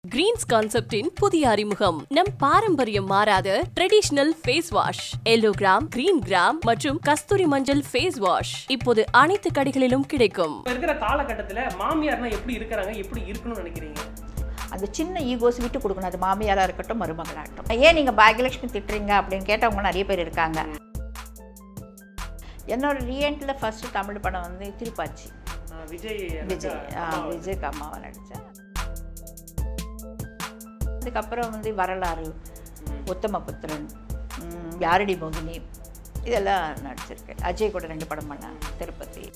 Green's கான்செப்டின் புதிய அறிமுகம் நம் பாரம்பரியம் மாறாத traditional face wash yellow gram green gram மற்றும் கஸ்தூரி மஞ்சள் ஃபேஸ் வாஷ் இப்போது அனைத்து கடைகளிலும் கிடைக்கும் இப்போ இருக்கிற காலகட்டத்தில் மாமியார்னா எப்படி இருக்கிறாங்க எப்படி இருக்கணும்னு நினைக்கிறீங்க அந்த சின்ன ஈகோஸ் விட்டு கொடுக்கணும் அது மாமியாராக இருக்கட்டும் மருமகளாக இருக்கட்டும் ஏன் நீங்கள் பாக்யலட்சுமி திட்டுறீங்க அப்படின்னு கேட்டவங்க நிறைய பேர் இருக்காங்க என்னோட ரீஎன்ட்டில் ஃபஸ்ட்டு தமிழ் படம் வந்து திருப்பாச்சி ஆஹ் விஜய் விஜய் ஆ, விஜய்க்கு அம்மாவை நடித்தேன் அதுக்கப்புறம் வந்து வரலாறு உத்தமபுத்திரன் ம், யாரடி மோகினி இதெல்லாம் நடிச்சிருக்கேன் அஜய் கூட ரெண்டு படம் பண்ணேன் திருப்பதி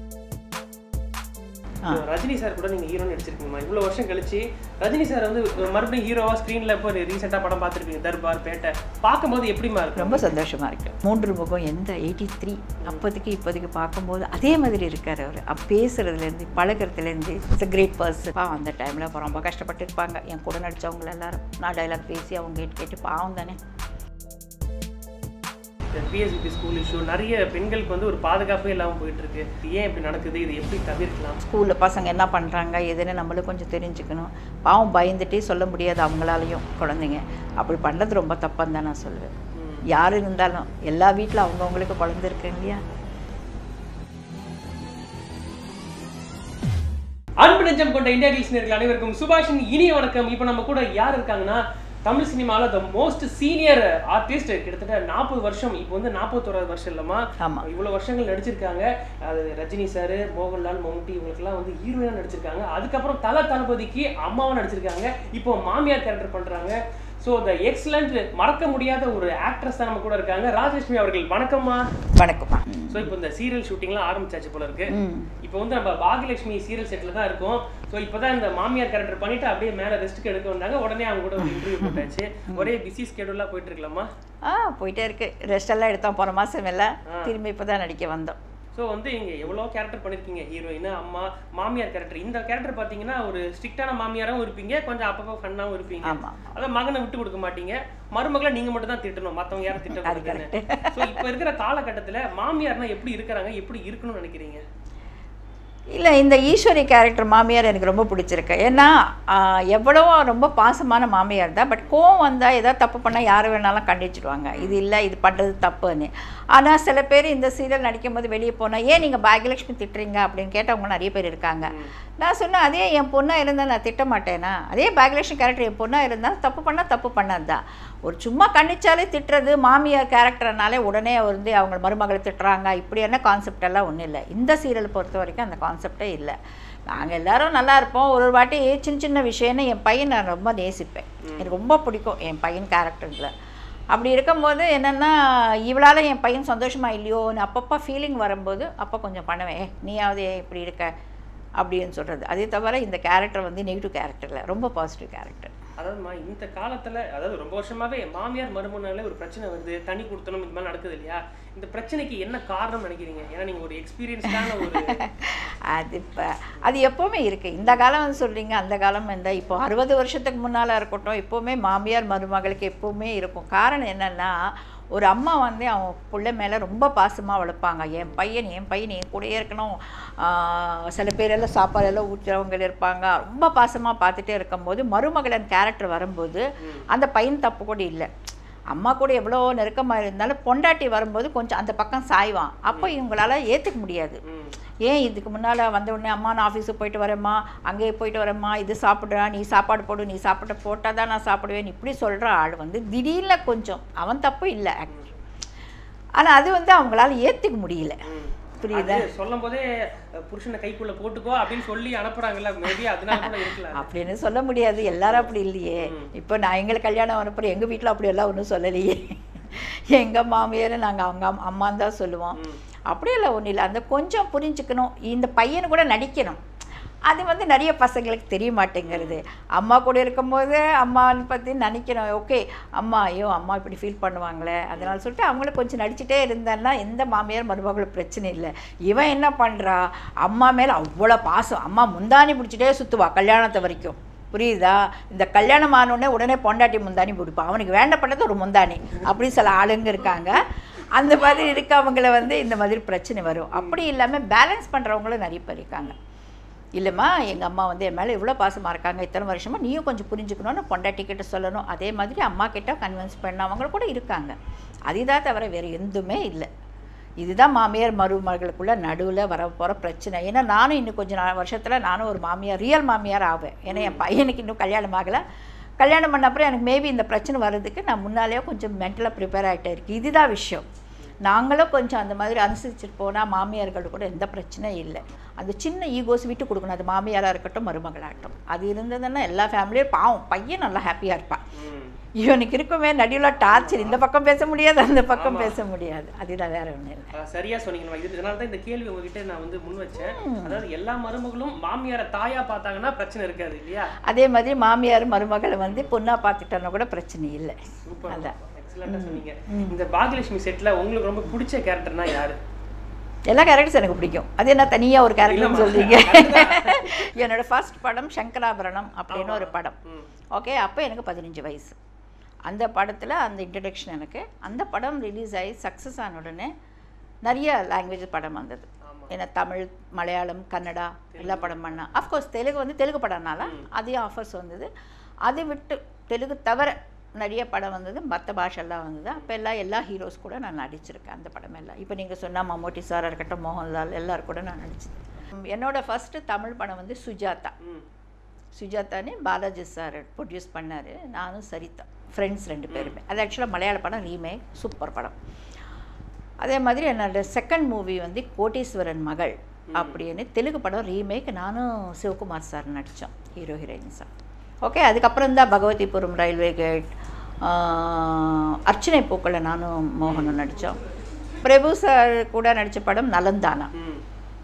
ஆ. ரஜினி சார் கூட நீங்க ஹீரோ நடிச்சிருக்கீங்கம்மா இவ்வளோ வருஷம் கழிச்சு ரஜினி சார் வந்து மறுபடியும் ஹீரோவா ஸ்க்ரீன்ல இப்போ ரீசெண்டாக படம் பார்த்துருப்பீங்க தர்பார் பேட்டை பார்க்கும்போது எப்படிமா இருக்கு ரொம்ப சந்தோஷமாக இருக்கு மூன்று முகம் எந்த எயிட்டி த்ரீ அப்போதைக்கு இப்போதைக்கு பார்க்கும்போது அதே மாதிரி இருக்கார் அவர் அப்ப பேசுறதுலேருந்து பழகிறதுலேருந்து இட்ஸ் a கிரேட் பர்சன் பாவம் அந்த டைமில் அப்போ ரொம்ப கஷ்டப்பட்டு இருப்பாங்க என் கூட நடித்தவங்க எல்லாரும் நான் டைலாக் பேசி அவங்க கேட்டு கேட்டு பாவம் தானே பிஎஸ்பி ஸ்கூல் இஷ்யூ நிறைய பெண்களுக்கு வந்து ஒரு பாதுகாப்பே இல்லாமல் போயிட்டு இருக்கு ஏன் இப்படி நடக்குது இது எப்படி தவிர்க்கலாம் ஸ்கூலில் பசங்க என்ன பண்ணுறாங்க எதுன்னு நம்மளும் கொஞ்சம் தெரிஞ்சுக்கணும் பாவம் பயந்துட்டே சொல்ல முடியாது அவங்களாலையும் குழந்தைங்க அப்படி பண்ணுறது ரொம்ப தப்புன்னு தான் நான் சொல்லுவேன் யார் இருந்தாலும் எல்லா வீட்டில் அவங்கவுங்களுக்கு குழந்தை இருக்கு இல்லையா அன்பு நெஞ்சம் கொண்ட இந்தியா கிளிஸ் நேர்கள் அனைவருக்கும் சுபாஷின் இனிய வணக்கம் இப்போ நம்ம கூட யார் இருக்காங்கன்னா தமிழ் சினிமாவில் த மோஸ்ட் சீனியர் ஆர்டிஸ்ட் கிட்டத்தட்ட நாற்பது வருஷம் இப்போ வந்து நாற்பத்தோராது வருஷம் இல்லைம்மா ஆமாம் இவ்வளோ வருஷங்கள் நடிச்சிருக்காங்க அது ரஜினி சார் மோகன்லால் மம்முட்டி இவங்களுக்குலாம் வந்து ஹீரோயினாக நடிச்சிருக்காங்க அதுக்கப்புறம் தல தளபதிக்கு அம்மாவும் நடிச்சிருக்காங்க இப்போ மாமியார் கேரக்டர் பண்ணுறாங்க ஸோ த எக்ஸலண்ட் மறக்க முடியாத ஒரு ஆக்ட்ரஸ் தான் நம்ம கூட இருக்காங்க ராஜலட்சுமி அவர்கள் வணக்கம்மா வணக்கம்மா ஸோ இப்போ இந்த சீரியல் ஷூட்டிங்லாம் ஆரம்பிச்சாச்சு போல இருக்கு ம் இப்போ வந்து நம்ம பாகியலட்சுமி சீரியல் செட்டில் தான் இருக்கோம் ஸோ இப்போ தான் இந்த மாமியார் கேரக்டர் பண்ணிட்டு அப்படியே மேலே ரெஸ்ட்டுக்கு எடுக்க வந்தாங்க உடனே அவங்க கூட ஒரு இன்டர்வியூ போட்டாச்சு ஒரே பிஸி ஸ்கெடியூலாக போயிட்டு இருக்கலாமா ஆ போயிட்டே இருக்கு ரெஸ்ட் எல்லாம் எடுத்தோம் போன மாதம் எல்லாம் திரும்பி இப்போ தான் நடிக்க வந்தோம் ஸோ வந்து இங்கே எவ்வளோ கேரக்டர் பண்ணியிருக்கீங்க ஹீரோயின் அம்மா மாமியார் கேரக்டர் இந்த கேரக்டர் பார்த்தீங்கன்னா ஒரு ஸ்ட்ரிக்டான மாமியாராகவும் இருப்பீங்க கொஞ்சம் அப்பப்போ ஃபன்னாகவும் இருப்பீங்க ஆமாம் அதான் மகனை விட்டு கொடுக்க மாட்டீங்க மருமகளை நீங்கள் மட்டும் தான் திட்டணும் மற்றவங்க யாரும் திட்டக்கூடாதுன்னு ஸோ இப்போ இருக்கிற காலகட்டத்தில் மாமியார்னா எப்படி இருக்கிறாங்க எப்படி இருக்கணும்னு நினைக்கிறீங்க இல்லை இந்த ஈஸ்வரி கேரக்டர் மாமியார் எனக்கு ரொம்ப பிடிச்சிருக்கு ஏன்னா ஆ, எவ்வளவோ ரொம்ப பாசமான மாமியார் தான் பட் கோவம் வந்தால் ஏதாவது தப்பு பண்ணால் யார் வேணாலும் கண்டிச்சிடுவாங்க இது இல்லை இது பண்ணுறது தப்புன்னு ஆனால் சில பேர் இந்த சீரியல் நடிக்கும் போது வெளியே போனால் ஏன் நீங்கள் பாக்யலட்சுமி திட்டுறீங்க அப்படின்னு கேட்டவங்க நிறைய பேர் இருக்காங்க நான் சொன்னேன் அதே என் பொண்ணாக இருந்தால் நான் திட்ட மாட்டேனா அதே பாக்யலட்சுமி கேரக்டர் என் பொண்ணாக இருந்தால் தப்பு பண்ணால் தப்பு பண்ணது தான் ஒரு சும்மா கண்டிச்சாலே திட்டுறது மாமியார் கேரக்டர்னாலே உடனே வந்து அவங்க மருமகளை திட்டுறாங்க இப்படியான கான்செப்ட் எல்லாம் ஒன்றும் இல்லை இந்த சீரியலை பொறுத்த வரைக்கும் அந்த கான்செப்டே இல்லை நாங்கள் எல்லாரும் நல்லா இருப்போம் ஒரு ஒரு வாட்டி சின்ன சின்ன விஷயம்னு என் பையன் நான் ரொம்ப நேசிப்பேன் எனக்கு ரொம்ப பிடிக்கும் என் பையன் கேரக்டரில் அப்படி இருக்கும்போது என்னென்னா இவளால் என் பையன் சந்தோஷமாக இல்லையோன்னு அப்பப்போ ஃபீலிங் வரும்போது அப்போ கொஞ்சம் பண்ணுவேன் "ஏய், நீயாவது ஏன் இப்படி இருக்க அப்படின்னு சொல்கிறது அதே தவிர இந்த கேரக்டர் வந்து நெகட்டிவ் கேரக்டரில் ரொம்ப பாசிட்டிவ் கேரக்டர் அதாவதுமா இந்த காலத்துல அதாவது ரொம்ப வருஷமாவே மாமியார் மருமனாலே ஒரு பிரச்சனை வருது தனி கொடுத்தணும் இந்த மாதிரி நடக்குது இல்லையா இந்த பிரச்சனைக்கு என்ன காரணம் நினைக்கிறீங்க ஏன்னா நீங்க ஒரு எக்ஸ்பீரியன்ஸ்டான ஒரு அது இப்போ அது எப்போவுமே இருக்குது இந்த காலம் வந்து சொல்கிறீங்க அந்த காலம் இந்த இப்போ அறுபது வருஷத்துக்கு முன்னால் இருக்கட்டும் எப்போவுமே மாமியார் மருமகளுக்கு எப்போவுமே இருக்கும் காரணம் என்னென்னா ஒரு அம்மா வந்து அவங்க பிள்ளை மேலே ரொம்ப பாசமாக வளர்ப்பாங்க என் பையன் என் பையன் என் கூடயே இருக்கணும் ஆஹ் சில பேரெல்லாம் சாப்பாடெல்லாம் ஊற்றுறவங்க இருப்பாங்க ரொம்ப பாசமாக பார்த்துட்டே இருக்கும்போது மருமகளன் கேரக்டர் வரும்போது அந்த பையன் தப்பு கூட இல்லை அம்மா கூட எவ்வளோ நெருக்கமாக இருந்தாலும் பொண்டாட்டி வரும்போது கொஞ்சம் அந்த பக்கம் சாய்வான் அப்போ இவங்களால ஏற்றுக்க முடியாது ம், ஏன் இதுக்கு முன்னால் வந்த உடனே அம்மா நான் ஆஃபீஸுக்கு போயிட்டு வரேம்மா அங்கேயே போயிட்டு வரேம்மா இது சாப்பிட்றா நீ சாப்பாடு போடு நீ சாப்பிட்ட போட்டால் தான் நான் சாப்பிடுவேன் இப்படி சொல்கிற ஆள் வந்து திடீர்னு கொஞ்சம் அவன் தப்பு இல்லை ஆனால் அது வந்து அவங்களால ஏற்றுக்க முடியல ம். புரியுதா அது சொல்லும் போதே அஹ், புருஷனை கைக்குள்ள போட்டுக்கோ அப்படின்னு சொல்லி அனுப்புறாங்கல்ல மேபி அதனால கூட இருக்கலாம் அப்படின்னு சொல்ல முடியாது எல்லாரும் அப்படி இல்லையே இப்போ நான் எங்களுக்கு கல்யாணம் வரப்போ எங்கள் வீட்டில் அப்படி எல்லாம் ஒன்றும் சொல்லலையே எங்கள் மாமியார் நாங்கள் அவங்க அம்- அம்மான்னு தான் சொல்லுவோம் அப்படியெல்லாம் ஒன்றும் இல்லை அந்த கொஞ்சம் புரிஞ்சுக்கணும் இந்த பையன் கூட நடிக்கணும் அது வந்து நிறைய பசங்களுக்கு தெரிய மாட்டேங்கிறது அம்மா கூட இருக்கும்போது அம்மான்னு பற்றி நினைக்கணும் ஓகே அம்மா ஐயோ அம்மா இப்படி ஃபீல் பண்ணுவாங்களே அதனால சொல்லிட்டு அவங்கள கொஞ்சம் நடிச்சிட்டே இருந்தான்னா எந்த மாமியார் மருமகளுக்கு பிரச்சனை இல்லை இவன் என்ன பண்ணுறா அம்மா மேலே அவ்வளோ பாசம் அம்மா முந்தானி பிடிச்சிட்டே சுற்றுவா கல்யாணத்தை வரைக்கும் புரியுதா இந்த கல்யாணம் ஆனோடனே உடனே பொண்டாட்டி முந்தானி பிடிப்பான் அவனுக்கு வேண்டப்பட்டது ஒரு முந்தானி அப்படி சில ஆளுங்க இருக்காங்க அந்த மாதிரி இருக்கவங்கள வந்து இந்த மாதிரி பிரச்சனை வரும் அப்படி இல்லாமல் பேலன்ஸ் பண்ணுறவங்களும் நிறைய பேர் இருக்காங்க இல்லைம்மா எங்கள் அம்மா வந்து என் மேலே இவ்வளோ பாசமாக இருக்காங்க இத்தனை வருஷமா நீயும் கொஞ்சம் புரிஞ்சுக்கணும்னு பொண்டாட்டி கிட்ட சொல்லணும் அதே மாதிரி அம்மா கிட்ட கன்வின்ஸ் பண்ணவங்க கூட இருக்காங்க அதுதான் தவிர வேறு எதுவுமே இல்லை இதுதான் மாமியார் மருமகளுக்குள்ள நடுவில் வர போகிற பிரச்சனை ஏன்னா நானும் இன்னும் கொஞ்சம் நாள் வருஷத்தில் நானும் ஒரு மாமியார் ரியல் மாமியார் ஆவேன் ஏன்னா என் பையனுக்கு இன்னும் கல்யாணம் ஆகலை கல்யாணம் பண்ண அப்புறம் எனக்கு மேபி இந்த பிரச்சனை வர்றதுக்கு நான் முன்னாலேயே கொஞ்சம் மென்டலாக ப்ரிப்பேர் ஆகிட்டே இருக்கு இதுதான் விஷயம் நாங்களும் கொஞ்சம் அந்த மாதிரி அனுசரிச்சுட்டு போனால் மாமியார்கள் கூட எந்த பிரச்சனையும் இல்லை அந்த சின்ன ஈகோஸ் விட்டு கொடுக்கணும் அது மாமியாராக இருக்கட்டும் மருமகளாகட்டும் அது இருந்ததுன்னா எல்லா ஃபேமிலியும் பாவம் பையன் நல்லா ஹாப்பியாக இருப்பான் ம். இவனுக்கு இருக்குமே நடுவில் டார்ச்சர் இந்த பக்கம் பேச முடியாது அந்த பக்கம் பேச முடியாது அதுதான் வேற ஒன்றும் இல்லை ஆ, சரியா சொன்னீங்க இது இதனால தான் இந்த கேள்வி உங்ககிட்ட நான் வந்து முன் வச்சேன் அதாவது எல்லா மருமகளும் மாமியாரை தாயா பார்த்தாங்கன்னா பிரச்சனை இருக்காது இல்லையா அதே மாதிரி மாமியார் மருமகளை வந்து பொண்ணாக பார்த்துட்டோன்னா கூட பிரச்சனை இல்லை சூப்பர் அதான் எக்ஸலண்டா சொன்னீங்க இந்த பாகியலட்சுமி செட்ல உங்களுக்கு ரொம்ப பிடிச்ச கேரக்டர்னா யாரு எல்லா கேரக்டர்ஸ் எனக்கு பிடிக்கும் அது என்ன தனியாக ஒரு கேரக்டர்னு இல்லம்மா. சொல்றீங்க என்னோட ஃபர்ஸ்ட் படம் சங்கராபரணம் அப்படின்னு ஒரு படம் ம். ஓகே அப்போ எனக்கு பதினஞ்சு வயசு அந்த படத்தில் அந்த இன்ட்ரடக்ஷன் எனக்கு அந்த படம் ரிலீஸ் ஆகி சக்ஸஸ் ஆன உடனே நிறைய லாங்குவேஜ் படம் வந்தது ஆமா. ஏன்னா தமிழ் மலையாளம் கன்னடா எல்லா படம் பண்ணா அஃப்கோர்ஸ் தெலுங்கு வந்து தெலுங்கு படம்னால அதையும் ஆஃபர்ஸ் வந்தது அதை விட்டு தெலுங்கு தவிர நிறைய படம் வந்தது மற்ற பாஷெல்லாம் வந்தது அப்போ எல்லாம் எல்லா ஹீரோஸ் கூட நான் நடிச்சிருக்கேன் அந்த படம் எல்லாம் இப்போ நீங்கள் சொன்னால் மம்மூட்டி சாராக இருக்கட்டும் மோகன்லால் எல்லாரும் கூட நான் நடிச்சிருக்கேன் என்னோட ஃபஸ்ட்டு தமிழ் படம் வந்து சுஜாதா ம். சுஜாதானே பாலாஜி சார் ப்ரொடியூஸ் பண்ணார் நானும் சரிதா ஃப்ரெண்ட்ஸ் ரெண்டு பேருமே அது ஆக்சுவலாக மலையாள படம் ரீமேக் சூப்பர் படம் அதே மாதிரி என்னோட செகண்ட் மூவி வந்து கோட்டீஸ்வரன் மகள் அப்படின்னு தெலுங்கு படம் ரீமேக் நானும் சிவகுமார் சார் நடித்தோம் ஹீரோ ஹீரோயின் சார் ஓகே அதுக்கப்புறம் தான் பகவதிபுரம் ரயில்வே கேட் ஆஹ், அர்ச்சனை பூக்களை நானும் மோகனும் நடித்தோம் பிரபு சார் கூட நடித்த படம் நலந்தானா ம்.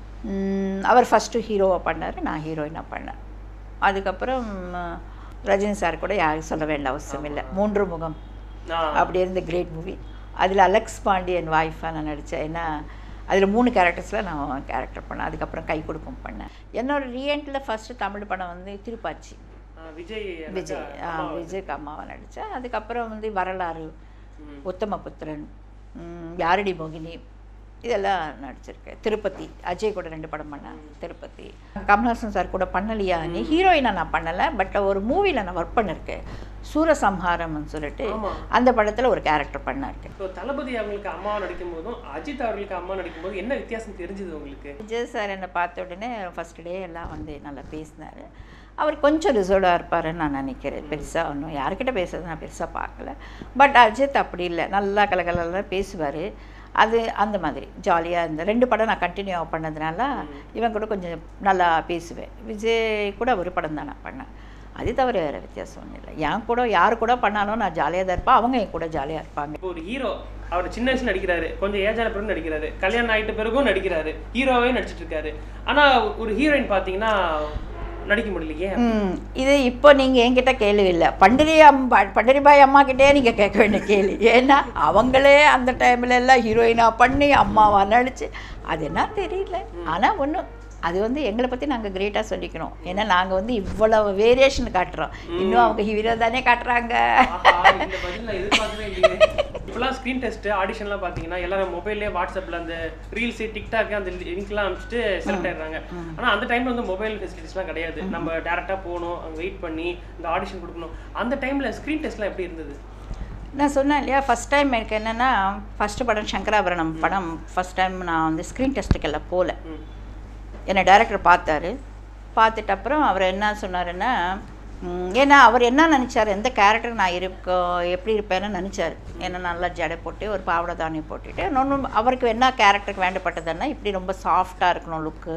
ம், அவர் ஃபஸ்ட்டு ஹீரோவாக பண்ணார் நான் ஹீரோயினாக பண்ணேன் அதுக்கப்புறம் அஹ், ரஜினி சார் கூட யாரும் சொல்ல வேண்டிய அவசியம் இல்லை மூன்று முகம் நான் அப்படி இருந்த கிரேட் மூவி அதில் அலெக்ஸ் பாண்டியன் ஒய்ஃபாக நான் நடித்தேன் ஏன்னா அதில் மூணு கேரக்டர்ஸில் நான் கேரக்டர் பண்ணேன் அதுக்கப்புறம் கை கொடுக்கும் பண்ணேன் என்னோட ரீஎன்ட்டில் ஃபஸ்ட்டு தமிழ் படம் வந்து திருப்பாச்சி ஆ, விஜய் விஜய் ஆ, விஜய்க்கு அம்மாவை நடித்தேன் அதுக்கப்புறம் வந்து வரலாறு ம். உத்தமபுத்திரன் ம், யாரடி மோகினி இதெல்லாம் நடிச்சிருக்கேன் திருப்பதி அஜய் கூட ரெண்டு படம் பண்ணேன் திருப்பதி கமல்ஹாசன் சார் கூட பண்ணலையா நீ ஹீரோயினை நான் பண்ணலை பட் ஒரு மூவியில் நான் ஒர்க் பண்ணியிருக்கேன் சூரசம்ஹாரம்னு சொல்லிட்டு ஆமா. அந்த படத்தில் ஒரு கேரக்டர் பண்ணிருக்கேன் இப்போ தளபதி அவங்களுக்கு அம்மாவை நடிக்கும் போதும் அஜித் அவர்களுக்கு அம்மா நடிக்கும் போது என்ன வித்தியாசம் தெரிஞ்சது உங்களுக்கு விஜய் சார் என்னை பார்த்த உடனே ஃபஸ்ட் டே எல்லாம் வந்து நல்லா பேசினார் அவர் கொஞ்சம் ரிசர்வ்டாக இருப்பாருன்னு நான் நினைக்கிறேன் பெருசாக ஒன்றும் யார்கிட்ட பேசுறது நான் பெருசாக பார்க்கல பட் அஜித் அப்படி இல்லை நல்லா கலகலலாம் பேசுவார் அது அந்த மாதிரி ஜாலியாக இந்த ரெண்டு படம் நான் கண்டினியூ பண்ணதுனால இவன் கூட கொஞ்சம் நல்லா பேசுவேன் விஜய் கூட ஒரு படம் தான் நான் பண்ணேன் அது தவிர வேறு வித்தியாசம் ஒன்றும் இல்லை என் கூட யார் கூட பண்ணாலும் நான் ஜாலியாக தான் இருப்பேன் அவங்க என் கூட ஜாலியாக இருப்பாங்க இப்போ ஒரு ஹீரோ அவர் சின்ன வயசுல நடிக்கிறாரு கொஞ்சம் ஏஜான பிறகு நடிக்கிறாரு கல்யாணம் ஆயிட்ட பிறகும் நடிக்கிறாரு ஹீரோவே நடிச்சிட்டு இருக்காரு ஆனா ஒரு ஹீரோயின் பாத்தீங்கன்னா நடிக்க முடியலையே ம் இது இப்போ நீங்கள் என்கிட்ட கேள்வி இல்லை பண்டிரி அம்மா பண்டரிபாய் அம்மா கிட்டே நீங்கள் கேட்க வேண்டிய கேள்வி ஏன்னா அவங்களே அந்த டைம்ல எல்லாம் ஹீரோயினாக பண்ணி அம்மாவா நடிச்சு அது என்ன தெரியல ஆனால் ஒன்றும் அது வந்து எங்களை பற்றி நாங்கள் கிரேட்டாக சொல்லிக்கணும் ஏன்னா நாங்கள் வந்து இவ்வளவு வேரியேஷன் காட்டுறோம் இன்னும் அவங்க ஹீரோ தானே காட்டுறாங்க ஆஹா, இந்த பதில் நான் எதிர்பார்க்கவே இல்லையே இப்பெல்லாம் ஸ்க்ரீன் டெஸ்ட் ஆடிஷன்லாம் பார்த்தீங்கன்னா எல்லாரும் மொபைல்லே வாட்ஸ்அப்பில் அந்த ரீல்ஸ் டிக்டாக் அந்த லிங்க்லாம் அனுப்பிச்சிட்டு செலக்ட் ஆயிடுறாங்க ஆனால் அந்த டைம்ல வந்து மொபைல் ஃபெசிலிட்டிஸ்லாம் கிடையாது நம்ம டேரெக்டாக போகணும் அங்கே வெயிட் பண்ணி இந்த ஆடிஷன் கொடுக்கணும் அந்த டைமில் ஸ்க்ரீன் டெஸ்ட்லாம் எப்படி இருந்தது நான் சொன்னேன் இல்லையா ஃபஸ்ட் டைம் எனக்கு என்னென்னா ஃபஸ்ட்டு படம் சங்கராபரணம் படம் ஃபஸ்ட் டைம் நான் வந்து ஸ்க்ரீன் டெஸ்ட்டுக்கெல்லாம் போகல ம் என்னை டைரக்டர் பார்த்தாரு பார்த்துட்டு அப்புறம் அவர் என்ன சொன்னாருன்னா ம், ஏன்னா அவர் என்ன நினச்சார் எந்த கேரக்டர் நான் இருக்க எப்படி இருப்பேன்னு நினச்சார் ஏன்னா நல்லா ஜடை போட்டு ஒரு பாவடை தானி போட்டுட்டு இன்னொன்று அவருக்கு என்ன கேரக்டருக்கு வேண்டப்பட்டதுன்னா இப்படி ரொம்ப சாஃப்டாக இருக்கணும் லுக்கு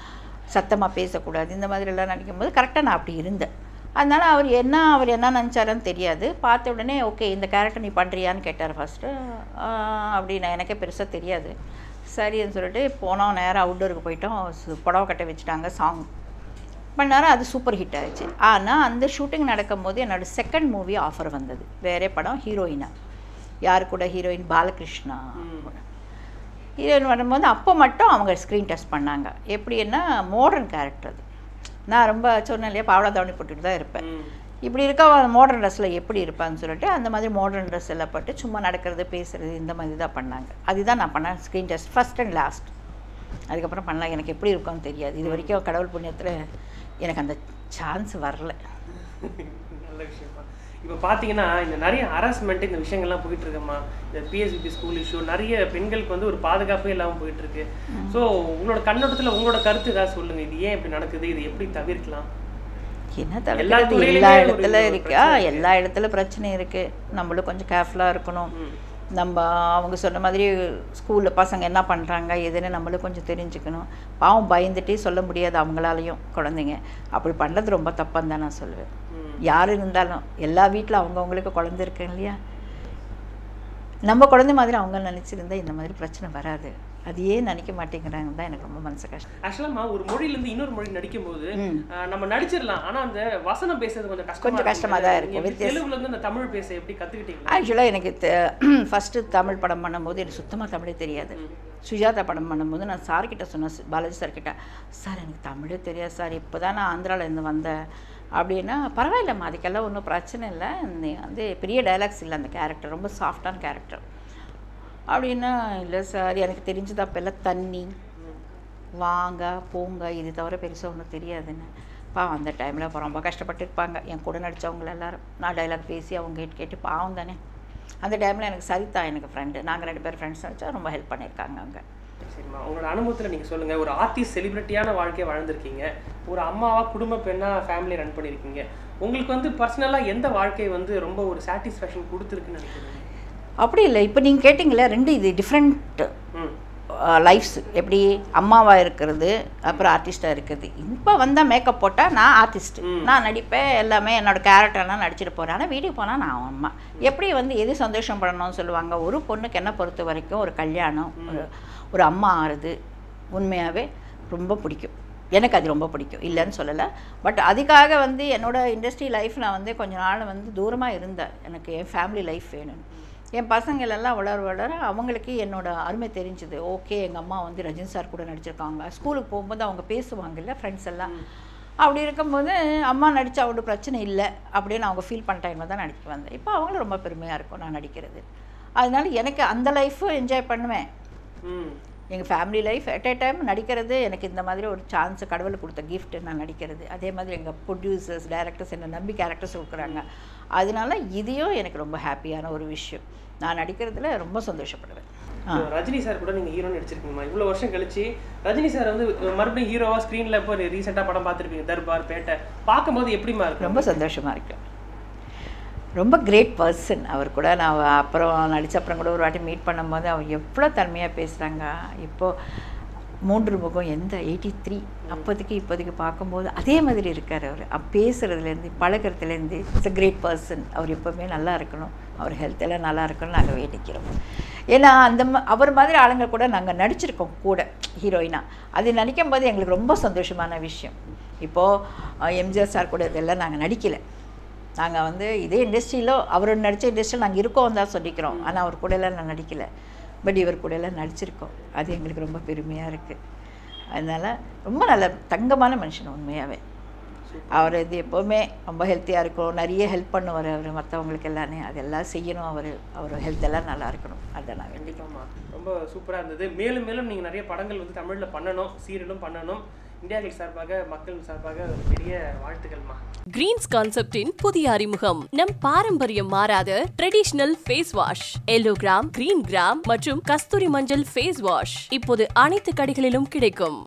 சத்தமாக பேசக்கூடாது இந்த மாதிரிலாம் நடிக்கும்போது கரெக்டாக நான் அப்படி இருந்தேன் அதனால் அவர் என்ன அவர் என்ன நினச்சாருன்னு தெரியாது பார்த்த உடனே ஓகே இந்த கேரக்டர் நீ பண்ணுறியான்னு கேட்டார் ஃபஸ்ட்டு அப்படி நான் எனக்கே பெருசாக தெரியாது சரின்னு சொல்லிட்டு போனோம் நேராக அவுட்டோருக்கு போயிட்டோம் சு- புடவை கட்ட வச்சுட்டாங்க சாங் பண்ணாரு அது சூப்பர் ஹிட் ஆயிடுச்சு ஆனால் அந்த ஷூட்டிங் நடக்கும்போது என்னோட செகண்ட் மூவி ஆஃபர் வந்தது வேறே படம் ஹீரோயினா யார் கூட ஹீரோயின் பாலகிருஷ்ணா கூட ஹீரோயின் வரும்போது அப்போ மட்டும் அவங்க ஸ்க்ரீன் டெஸ்ட் பண்ணாங்க எப்படின்னா மாடர்ன் கேரக்டர் அது நான் ரொம்ப சொன்னேன் இல்லையா பாவலா தாவணி போட்டுட்டு தான் இருப்பேன் ம் இப்படி இருக்க மாடர்ன் ட்ரெஸ்ஸில் எப்படி இருப்பான்னு சொல்லிட்டு அந்த மாதிரி மாடர்ன் ட்ரெஸ் எல்லாம் போட்டு சும்மா நடக்கிறது பேசுறது இந்த மாதிரி தான் பண்ணாங்க அதுதான் நான் பண்ணேன் screen test first and last அதுக்கப்புறம் பண்ணலாம் எனக்கு எப்படி இருக்கும்னு தெரியாது இது வரைக்கும் கடவுள் புண்ணியத்தில் எனக்கு அந்த சான்ஸ் வரல நல்ல விஷயமா இப்போ பார்த்தீங்கன்னா இந்த நிறைய ஹராஸ்மெண்ட் இந்த விஷயங்கள்லாம் போயிட்டு இருக்குமா இந்த பிஎஸ்பி ஸ்கூல் இஷ்யூ நிறைய பெண்களுக்கு வந்து ஒரு பாதுகாப்பே இல்லாமல் போயிட்டு இருக்கு ஸோ உங்களோட கண்ணோட்டத்தில் உங்களோட கருத்து ஏதாவது சொல்லுங்க இது ஏன் இப்படி நடக்குது இது எப்படி தவிர்க்கலாம் என்ன எல்லா தவிர்க்கிறது துறையிலுமே எல்லா ஒரு இடத்துல ஒரு இருக்கு ஆ எல்லா இடத்துல பிரச்சனை இருக்கு நம்மளும் கொஞ்சம் கேர்ஃபுல்லாக இருக்கணும் ம். நம்ம அவங்க சொன்ன மாதிரி ஸ்கூலில் பசங்க என்ன பண்ணுறாங்க எதுன்னு நம்மளும் கொஞ்சம் தெரிஞ்சுக்கணும் பாவம் பயந்துட்டே சொல்ல முடியாது அவங்களாலையும் குழந்தைங்க அப்படி பண்ணுறது ரொம்ப தப்புன்னு தான் நான் சொல்லுவேன் ம். யார் இருந்தாலும் எல்லா வீட்டில் அவங்கவுங்களுக்கு குழந்தை இருக்கு இல்லையா நம்ம குழந்தை மாதிரி அவங்க நினச்சிருந்தா இந்த மாதிரி பிரச்சனை வராது அது ஏன் நினைக்க மாட்டேங்கிறாங்க தான் எனக்கு ரொம்ப மனசு கஷ்டம் ஆக்சுவலாமா ஒரு மொழியிலேருந்து இன்னொரு மொழி நடிக்கும்போது ம். ஆஹ், நம்ம நடிச்சிடலாம் ஆனா அந்த வசனம் பேசுறது கொஞ்சம் கஷ்டமா கொஞ்சம் கஷ்டமா தான் இருக்கும். நீங்க எப்படி வித்தியாசம். தெலுங்குல இருந்து அந்த தமிழ் பேச எப்படி கத்துக்கிட்டீங்க ஆக்சுவலாக எனக்கு ஃபஸ்ட்டு தமிழ் படம் பண்ணும்போது எனக்கு சுத்தமாக தமிழே தெரியாது சுஜாதா படம் பண்ணும்போது நான் சார்கிட்ட சொன்னேன் சி- பாலாஜி சார்கிட்ட சார் எனக்கு தமிழே தெரியாது சார் இப்போ தான் நான் ஆந்திராவிலேருந்து வந்தேன் அப்படின்னா பரவாயில்லம்மா அதுக்கெல்லாம் ஒன்றும் பிரச்சனை இல்லை நீ வந்து பெரிய டைலாக்ஸ் இல்லை அந்த கேரக்டர் ரொம்ப சாஃப்டான கேரக்டர் அப்படின்னா இல்லை சார் எனக்கு தெரிஞ்சது அப்போல்லாம் தண்ணி வாங்க போங்க இது தவிர பெருசாக ஒன்றும் தெரியாதுன்னு பாவம் அந்த டைமில் அப்போ ரொம்ப கஷ்டப்பட்டு இருப்பாங்க என் கூட நடித்தவங்க எல்லாரும் நான் டைலாக் பேசி அவங்க கேட்டு கேட்டு பாவம் தானே அந்த டைமில் எனக்கு சரிதா எனக்கு ஃப்ரெண்டு நாங்கள் ரெண்டு பேர் ஃப்ரெண்ட்ஸ் நடிச்சா ரொம்ப ஹெல்ப் பண்ணியிருக்காங்க அவங்க சரிம்மா உங்களோட அனுபவத்துல நீங்க சொல்லுங்க ஒரு ஆர்டிஸ்ட் செலிபிரிட்டியான வாழ்க்கையை வாழ்ந்திருக்கீங்க ஒரு அம்மாவா குடும்ப பெண்ணா ஃபேமிலி ரன் பண்ணியிருக்கீங்க உங்களுக்கு வந்து பர்சனலா எந்த வாழ்க்கை வந்து ரொம்ப ஒரு சாட்டிஸ்ஃபேக்ஷன் கொடுத்துருக்குன்னு நினைக்கிறீங்க அப்படி இல்லை இப்போ நீங்கள் கேட்டிங்களே ரெண்டு இது டிஃப்ரெண்ட் ம் லைஃப்ஸ் எப்படி அம்மாவாக இருக்கிறது அப்புறம் ஆர்டிஸ்ட்டாக இருக்குது இப்போ வந்தால் மேக்கப் போட்டால் நான் ஆர்டிஸ்ட் நான் நடிப்பேன் எல்லாமே என்னோட கேரக்டர்லாம் நடிச்சிட்டு போகிறேன் ஆனால் வீட்டுக்கு போனால் நான் அம்மா எப்படி வந்து எது சந்தோஷம் பண்ணணும்னு சொல்லுவாங்க ஒரு பொண்ணுக்கு என்ன பொறுத்த வரைக்கும் ஒரு கல்யாணம் ஒரு ஒரு அம்மா ஆறுது உண்மையாகவே ரொம்ப பிடிக்கும் எனக்கு அது ரொம்ப பிடிக்கும் இல்லைன்னு சொல்லலை பட் அதுக்காக வந்து என்னோட இண்டஸ்ட்ரி லைஃப் நான் வந்து கொஞ்ச நாள் வந்து தூரமாக இருந்தேன் எனக்கு என் ஃபேமிலி லைஃப் வேணும்னு என் பசங்கள் எல்லாம் வளர வளர அவங்களுக்கு என்னோட அருமை தெரிஞ்சுது ஓகே எங்கள் அம்மா வந்து ரஜினி சார் கூட நடிச்சிருக்காங்க ஸ்கூலுக்கு போகும்போது அவங்க பேசுவாங்கல்ல ஃப்ரெண்ட்ஸ் எல்லாம் அப்படி இருக்கும்போது அம்மா நடிச்சா அவ்வளோ பிரச்சனை இல்லை அப்படின்னு அவங்க ஃபீல் பண்ண டைமில் தான் நடிக்க வந்தேன் இப்போ அவங்களும் ரொம்ப பெருமையாக இருக்கும் நான் நடிக்கிறது அதனால எனக்கு அந்த லைஃப்பும் என்ஜாய் பண்ணுவேன் ம் எங்கள் family life at a time நடிக்கிறது எனக்கு இந்த மாதிரி ஒரு சான்ஸ் கடவுள் கொடுத்த gift நான் நடிக்கிறது அதே மாதிரி எங்கள் ப்ரொடியூசர்ஸ் டைரக்டர்ஸ் என்னை நம்பி கேரக்டர்ஸ் கொடுக்குறாங்க அதனால இதையும் எனக்கு ரொம்ப ஹாப்பியான ஒரு விஷயம் நான் நடிக்கிறதுல ரொம்ப சந்தோஷப்படுவேன் ஆ So, ரஜினி சார் கூட நீங்க ஹீரோ நடிச்சிருக்கீங்கம்மா இவ்வளவு வருஷம் கழிச்சு ரஜினி சார் வந்து மறுபடியும் ஹீரோவா ஸ்க்ரீன்ல இப்போ ரீசெண்டா படம் பார்த்திருப்பீங்க தர்பார் பேட்டை பார்க்கும்போது எப்படிமா இருக்கு ரொம்ப சந்தோஷமாக இருக்கு ரொம்ப கிரேட் பர்சன் அவர் கூட நான் அப்புறம் நடிச்ச அப்புறம் கூட ஒரு வாட்டி மீட் பண்ணும்போது அவர் எவ்வளோ தன்மையாக பேசுகிறாங்க இப்போது மூன்று முகம் எந்த எயிட்டி த்ரீ அப்போதைக்கு இப்போதைக்கு பார்க்கும்போது அதே மாதிரி இருக்கார் அவர் அப் பேசுகிறதுலேருந்து பழகிறதுலேருந்து இட்ஸ் a கிரேட் பர்சன் அவர் எப்போவுமே நல்லா இருக்கணும் அவர் ஹெல்த் எல்லாம் நல்லா இருக்கணும் நாங்கள் வேண்டிக்கிறோம் ஏன்னா அந்த ம- அவர் மாதிரி ஆளுங்க கூட நாங்கள் நடிச்சிருக்கோம் கூட ஹீரோயினா அது நினைக்கும் போது எங்களுக்கு ரொம்ப சந்தோஷமான விஷயம் இப்போது எம்ஜிஆர் சார் கூட இதெல்லாம் நாங்கள் நடிக்கலை நாங்கள் வந்து இதே இண்டஸ்ட்ரியில் அவர் நடித்த இண்டஸ்ட்ரியில் நாங்கள் இருக்கோம் தான் சொல்லிக்கிறோம் ஆனால் அவர் கூட எல்லாம் நான் நடிக்கலை பட் இவர் கூட எல்லாம் நடிச்சிருக்கோம் அது எங்களுக்கு ரொம்ப பெருமையாக இருக்குது அதனால் ரொம்ப நல்ல தங்கமான மனுஷன் உண்மையாகவே அவர் இது எப்போவுமே ரொம்ப ஹெல்த்தியாக இருக்கணும் நிறைய ஹெல்ப் பண்ணுவார் அவர் மற்றவங்களுக்கு எல்லாமே அதெல்லாம் செய்யணும் அவர் அவர் ஹெல்த் எல்லாம் நல்லா இருக்கணும் அதுதான் நான் வேண்டி கண்டிப்பாம்மா ரொம்ப சூப்பரா இருந்தது மேலும் மேலும் நீங்க நிறைய படங்கள் வந்து தமிழ்ல பண்ணணும் சீரியலும் பண்ணணும் இந்தியா கிளிக் சார்பாக மக்கள் சார்பாக ஒரு பெரிய வாழ்த்துக்கள்மா கிரீன்ஸ் கான்செப்டின் புதிய அறிமுகம் நம் பாரம்பரியம் மாறாத traditional face wash yellow gram green gram மற்றும் கஸ்தூரி மஞ்சள் ஃபேஸ் வாஷ் இப்போது அனைத்து கடைகளிலும் கிடைக்கும்